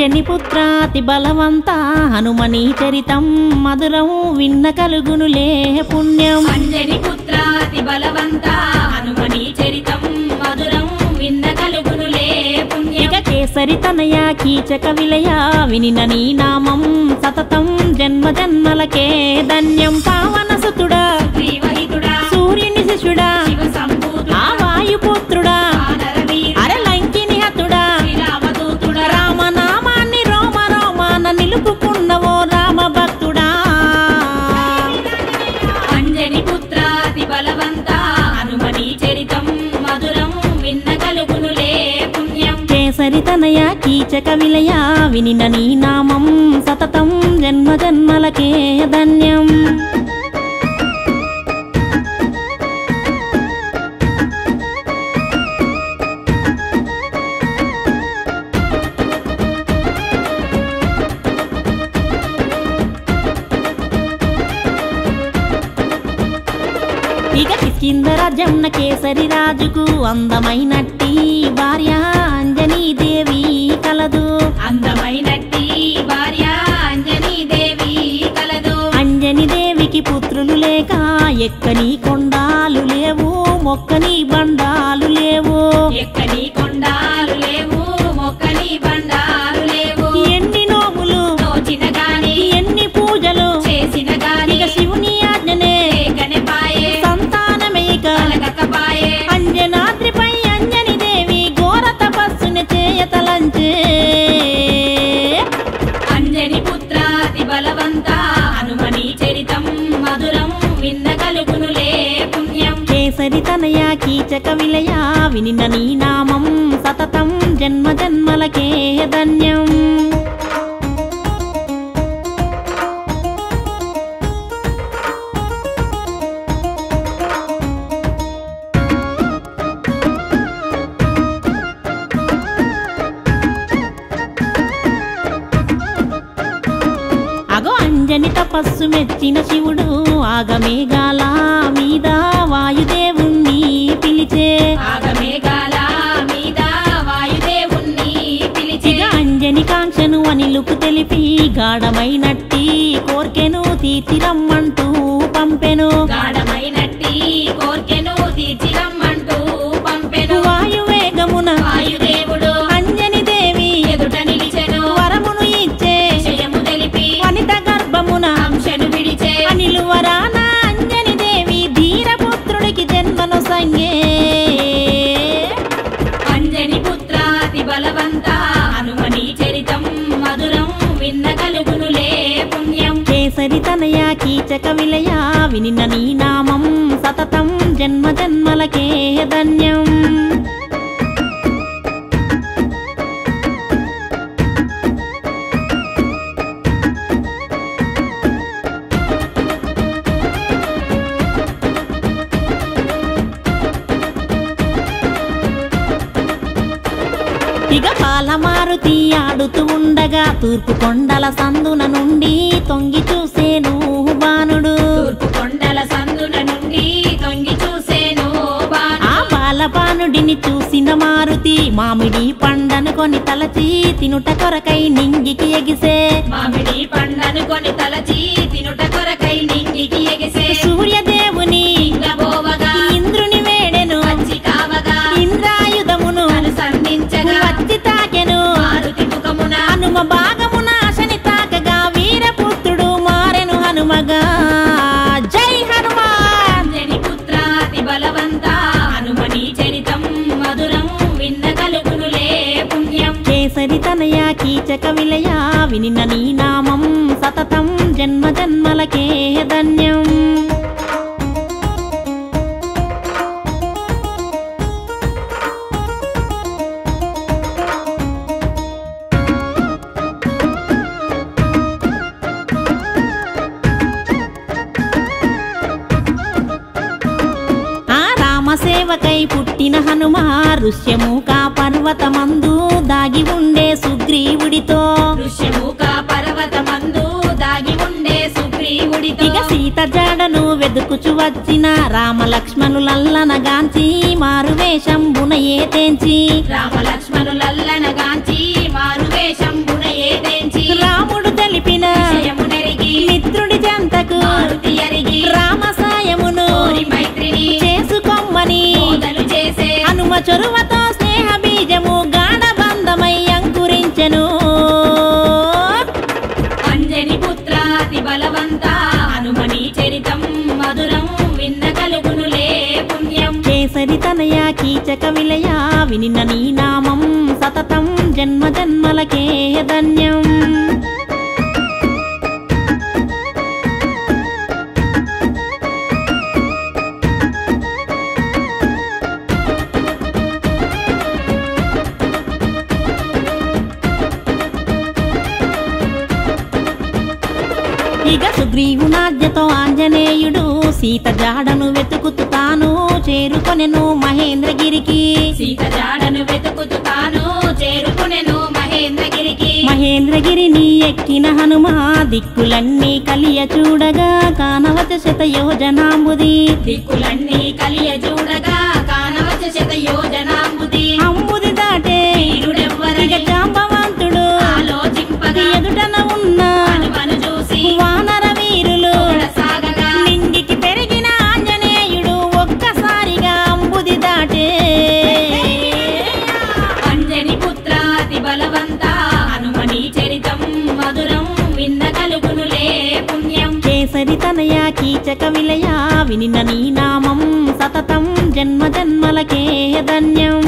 అంజని పుత్రాతి బలవంత హనుమని చరితం మధురం విన్న కలుగునులే పుణ్యం అంజని పుత్రాతి బలవంత హనుమని చరితం మధురం విన్న కలుగునులే పుణ్యం ఇక కేసరి తనయ కీచక విలయ వినిన నీ నామం సతతం జన్మ జన్మలకే ధన్యం పావన సుతుడా శ్రీవహితుడా సూర్యుని శిష్యుడా శివ సంభూతుడా ఆ వాయుపుత్రుడా వానరవీరుడా, అర లంకిని హతుడా శ్రీరామదూతుడా రామనామాన్ని రోమ రోమాన నిలుపుకున్నవో రామ భక్తుడా అంజని పుత్రాతి బలవంత హనుమని చరితం మధురం విన్న కలుగునులే పుణ్యం కేసరి తనయ కీచక విలయ వినిన నీ నామం సతతం జన్మ జన్మలకే ధన్యం ఇక కిష్కిందరాజన్న కేసరి రాజుకు అందమైనట్టి భార్య అంజనీ దేవి కలదు అందమైనట్టి భార్య అంజనీ దేవి కలదు అంజని దేవికి పుత్రులు లేక ఎక్కని కొండాలు లేవు మొక్కని బండాలు లేవు ఎక్కని కొండాలు లేవు మొక్కని బండాలు లేవు ఎన్ని నోములు తోచిన గాని ఎన్ని పూజలు చేసిన గాని ఇక శివుని ఆజ్ఞనే ఏకనే పాయే సంతానమేక కలగకపాయే అంజనాద్రిపై అంజని దేవి ఘోర తపస్సుని చేయతలంచే అంజని పుత్రాతి బలవంత హనుమని చరితం మధురం విన్న కలుగునులే పుణ్యం కేసరి తనయ కీచక విలయ వినిన నీ నామం సతతం జన్మ జన్మలకే ధన్యం అగో అంజని తపస్సు మెచ్చిన శివుడు ఆగమేఘాల మీద వాయుదేవుణ్ణి పిలిచే ఆగమేఘాల మీద వాయుదేవుణ్ణి పిలిచి ఇక అంజని కాంక్షను అనిలుకు తెలిపి గాఢమైనట్టి కోర్కెను తీర్చిరమ్మంటూ పంపెను గాఢమైనట్టి కోర్కెను తీర్చిరమ్మంటూ పంపెను వాయువేగమున వాయుదేవుడు అంజని దేవి ఎదుట నిలిచెను వరమును ఇచ్చే విషయము తెలిపి వనిత గర్భమున అంశను విడిచే అనిలు వరాన అంజని దేవి ధీరపుత్రుడికి జన్మను సంగే అంజని పుత్రాతి బలవంత హనుమని చరితం మధురం విన్న కలుగునులే పుణ్యం కేసరి తనయ కీచక విలయ వినిన నీ నామం సతతం జన్మ జన్మలకే ధన్యం ఇక పాలమారుతి ఆడుతూ ఉండగా తూర్పు కొండల సందున నుండి తొంగి చూసేను బాణుడు తూర్పు కొండల సందున నుండి తొంగి చూసేను బాను ఆ బాలబానుడిని చూసిన మారుతి మామిడి పండను కొని తలచి తినుట కొరకై నింగికి ఎగిసే మామిడి పండను కొని తలచి తినుట కొరకై నింగికి ఎగిసే సూర్యదేవుని ఇంగబోవగా ఇంద్రుని వేడెను వచ్చి కావగా ఇంద్రాయుధమును అనుసంధించగా వచ్చి తాకెను మారుతి ముఖమున హనుమ భాగమున శని తాకగా వీరపుత్రుడు మారెను హనుమగా జై హనుమాన్ అంజని పుత్రాతి బలవంత హనుమని చరితం మధురం విన్న కలుగునులే పుణ్యం కేసరి తనయ కీచక విలయ వినిన నీ నామం సతతం జన్మ జన్మలకే ధన్యం ఆ రామసేవకై పుట్టిన హనుమ ఋష్యముఖ పర్వతమందు దాగి ఉండే సుగ్రీవుడితో ఋష్యముఖ పర్వతమందు దాగి ఉండే సుగ్రీవుడితో ఇక సీత జాడను వెదుకుచు వచ్చిన రామ లక్ష్మణులల్లనగాంచి మారువేషంబున ఏ తెంచి రామ లక్ష్మణులల్లనగాంచి మారువేషంబున చొరువతో స్నేహ బీజము గాఢ బంధమై అంకురించెను అంజని పుత్రాతి బలవంత హనుమని చరితం మధురం విన్న కలుగునులే పుణ్యం కేసరి తనయ కీచక విలయ వినిన నీ నామం సతతం జన్మ జన్మలకే ధన్యం ఇక సుగ్రీవునాజ్ఞతో ఆంజనేయుడు సీత జాడను వెతుకుతూ తాను చేరుకొనెను మహేంద్రగిరికి సీత జాడను వెతుకుతూ తాను చేరుకునెను మహేంద్రగిరికి మహేంద్రగిరిని ఎక్కిన హనుమా దిక్కులన్నీ కలియ చూడగా కానవచ శత యోజనాంబుది దిక్కులన్నీ కలియ చూడగా కానవచ శత యోజనాంబుది అంబుది దాటే ఇక వీరుడెవ్వరని జాంబవంతుడు ఆలోచింపగా ఎదుటన ఉన్న హనుమను చూసి వానర వీరులు సాగగా లింగికి పెరిగిన ఆంజనేయుడు ఒక్కసారిగా అంబుది దాటే అంజని పుత్రాతి బలవంత హనుమని చరితం మధురం విన్న కలుగునులే పుణ్యం కేసరి తనయ కీచక విలయ వినిన నీ నామం సతతం జన్మ జన్మలకే ధన్యం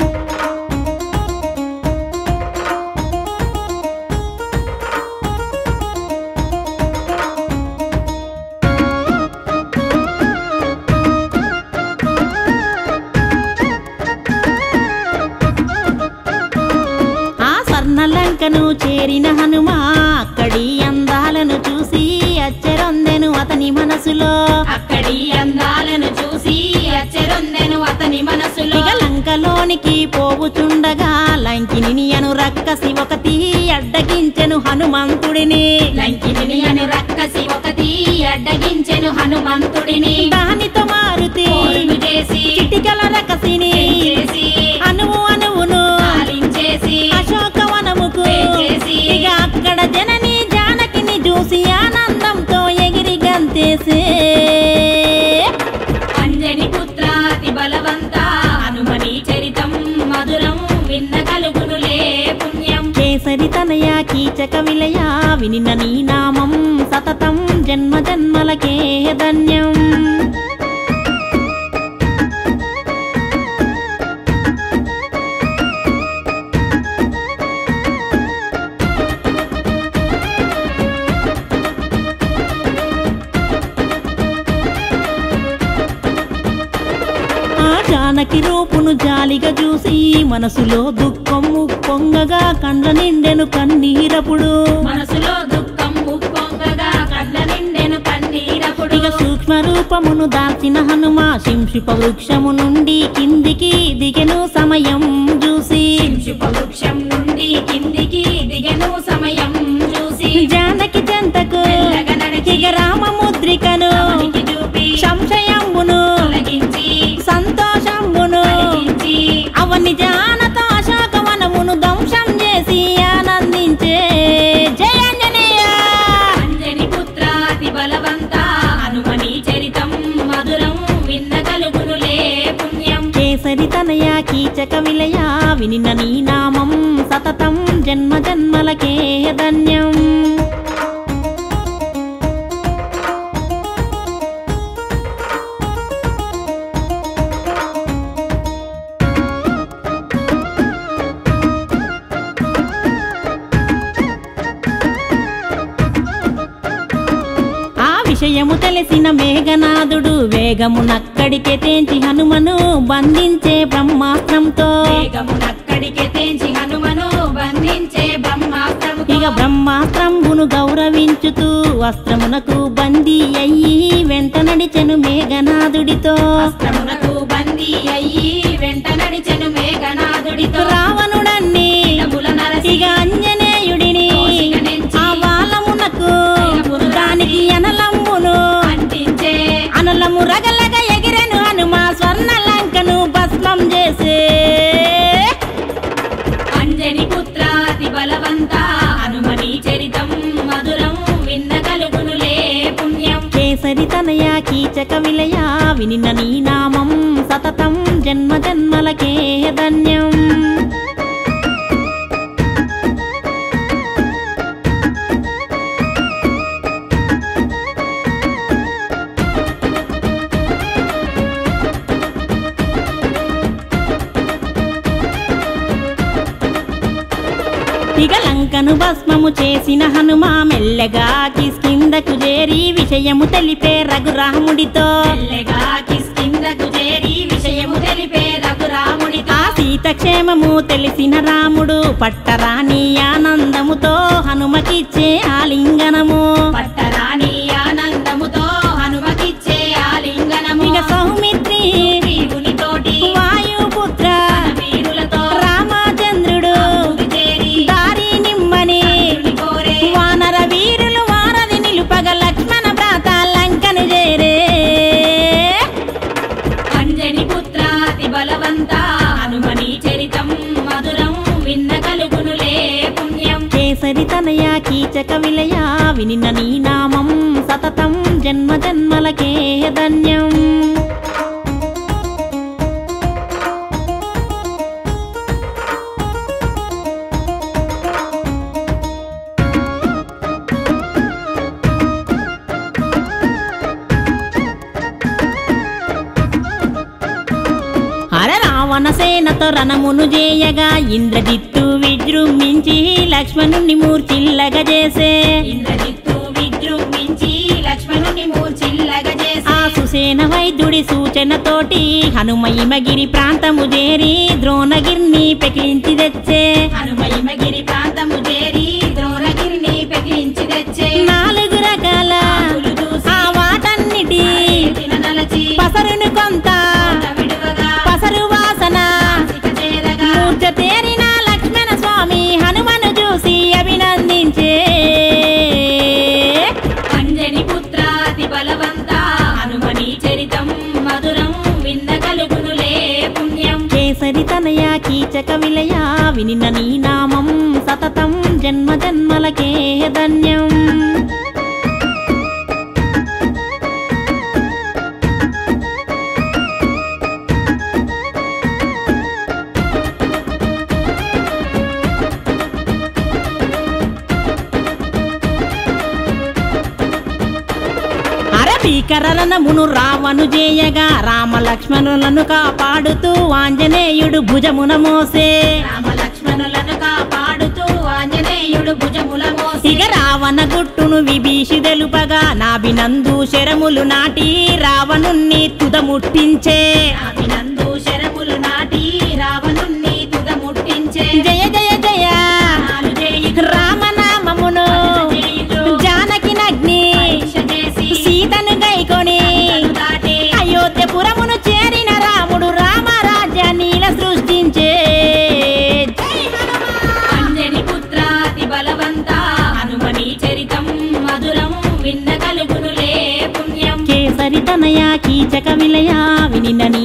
ఆ స్వర్ణలంకను చేరిన హనుమా అక్కడి అందాలను చూసి అచ్చరొందెను అతని మనసులో అక్కడి అందాలను చూసి అచ్చరొందెను అతని మనసులో ఇక లంకలోనికి పోవుచుండగా లంకిని అను రక్కసి ఒకటి అడ్డగించెను హనుమంతుడిని లంకిని అని రక్కసి ఒకటి అడ్డగించెను హనుమంతుడిని దానితో మారుతి పోరును చేసి చిటికల రకసిని చేసి అనువు అనువును పాలించేసి అశోకవనముకు చేసి ఇక అక్కడ జనని జానకిని చూసి ఆనందంతో ఎగిరి గంతేసే అంజని పుత్రాతి బలవంత హనుమని చరితం మధురం విన్న కలుగునులే పుణ్యం కేసరి తనయ కీచక విలయ వినిన నీ నామం సతతం జన్మ జన్మలకే ధన్యం ఆ జానకి రూపును జాలిగా చూసి మనసులో దుఃఖం పొంగగా కండ్ల నిండెను కన్నీరపుడు మనసులో దుఃఖం ఉప్పొంగగా కళ్ళ నిండెను కన్నీరపుడు ఇక సూక్ష్మ రూపమును దాల్చిన హనుమ శింషిప వృక్షము నుండి కిందికి దిగెను సమయం చూసి శింశుప వృక్షం నుండి కిందికి దిగెను సమయం చూసి జానకి చెంతకు మెల్లగా నడిచి ఇక రామముద్రికను రామునికి చూపి సంశయంబును తొలగించి సంతోషంబును కలిగించి అవని జానతో అశోకవనమును ధ్వంసం చేసి ఆనందించే జయాంజనేయ అంజని పుత్రాతి బలవంత హనుమని చరితం మధురం విన్న కలుగునులే పుణ్యం కేసరి తనయ కీచక విలయ వినిన నీ నామం సతతం జన్మ జన్మలకే ధన్యం ఆ విషయము తెలిసిన మేఘనాథుడు వేగమునక్కడికే తేంచి హనుమను బంధించే బ్రహ్మాస్త్రంతో వేగమునక్కడికే తెంచి హనుమను బంధించే బ్రహ్మాస్త్రము ఇక బ్రహ్మాస్త్రంబును గౌరవించుతూ వస్త్రమునకు బందీ అయ్యి వెంట నడిచెను మేఘనాథుడితో అస్త్రమునకు బందీ అయ్యి వెంట నడిచెను మేఘనాథుడితో రావణుడన్ని నముల నరసి ఇక అంజనేయుడిని ఆ వాలమునకు దానికి అనలంబును అంటించే అనలము రగలగ ఎగిరెను హనుమ స్వర్ణ లంకను భస్మం చేసే అంజని పుత్రాతి బలవంత హనుమని చరితం మధురం విన్న కలుగునులే పుణ్యం కేసరి తనయ కీచక విలయ వినిన నీ నామం సతతం జన్మ జన్మలకే ధన్యం ఇక లంకను భస్మము చేసిన హనుమ మెల్లగా కిష్కిందకు చేరి విషయము తెలిపే రఘురాముడితో మెల్లగా కిష్కిందకు చేరి విషయము తెలిపే రఘురాముడితో ఆ సీతక్షేమము తెలిసిన రాముడు పట్టరాని ఆనందముతో హనుమకిచ్చే ఆలింగనము పట్టరాని ఆనందముతో హనుమకిచ్చే ఆలింగనము ఇక సౌమిత్రి వీరుని తోటి వాయుపుత్ర వీరులతో రామచంద్రుడు ముది చేరి దారి నిమ్మని వీరుని కోరే వానర వీరులు వారధి నిలుపగ లక్ష్మణ భ్రాత లంకను చేరే అంజని పుత్రాతి బలవంత హనుమని చరితం మధురం విన్న కలుగునులే పుణ్యం కేసరి తనయ కీచక విలయ వినిన నీ నామం సతతం జన్మ జన్మలకే ధన్యం అర రావణ సేనతో రణమును చేయగా ఇంద్రజిత్తు విజృంభించి లక్ష్మణుని మూర్చిల్లగా చేసే ఇంద్రజిత్తు విజృంభించి లక్ష్మణుని మూర్చిల్లగా చేసి ఆ సుసేన వైద్యుడి సూచనతోటి హనుమహిమగిరి ప్రాంతము చేరి ద్రోణగిరిని పెకిలించి తెచ్చే హనుమహిమగిరి ప్రాంతము చేరి ద్రోణగిరిని పెకిలించి తెచ్చే నాలుగు రకాల ఆకులు చూసి ఆ వాటన్నిటి చేతిన నలచి పసరును కొంత కొంత విడువగా పసరు వాసన నాసిక చేరగా మూర్ఛ తేరిన లక్ష్మణ స్వామి హనుమను చూసి అభినందించే అంజని పుత్రాతి బలవంత హనుమని చరితం మధురం విన్న కలుగునులే పుణ్యం కేసరి తనయ కీచక విలయ వినిన నీ నామం సతతం జన్మ జన్మలకే ధన్యం అరబీకరణమును రావణు చేయగా రామ లక్ష్మణులను కాపాడుతూ ఆంజనేయుడు భుజమున మోసే రామ లక్ష్మణులను కాపాడుతూ ఆంజనేయుడు భుజముల మోసి ఇక రావణ గుట్టును విభీషి తెలుపగా నాభినందు శరములు నాటి రావణుణ్ణి తుదముట్టించే అభినందు శరములు నాటి రావణుణ్ణి తుదముట్టించే జయ జయ జయ నాలు చేయి రామనామమును జానకి నగ్ని దీక్ష చేసి సీతను గైకొని తను దాటి అయోధ్యపురమును చేరిన రాముడు రామరాజ్యాన్ని సృష్టించే అంజని పుత్రాతి బలవంత హనుమని చరితం మధురం విన్న కలుగునులే పుణ్యం కేసరి తనయ కీచక విలయ వినిన నీ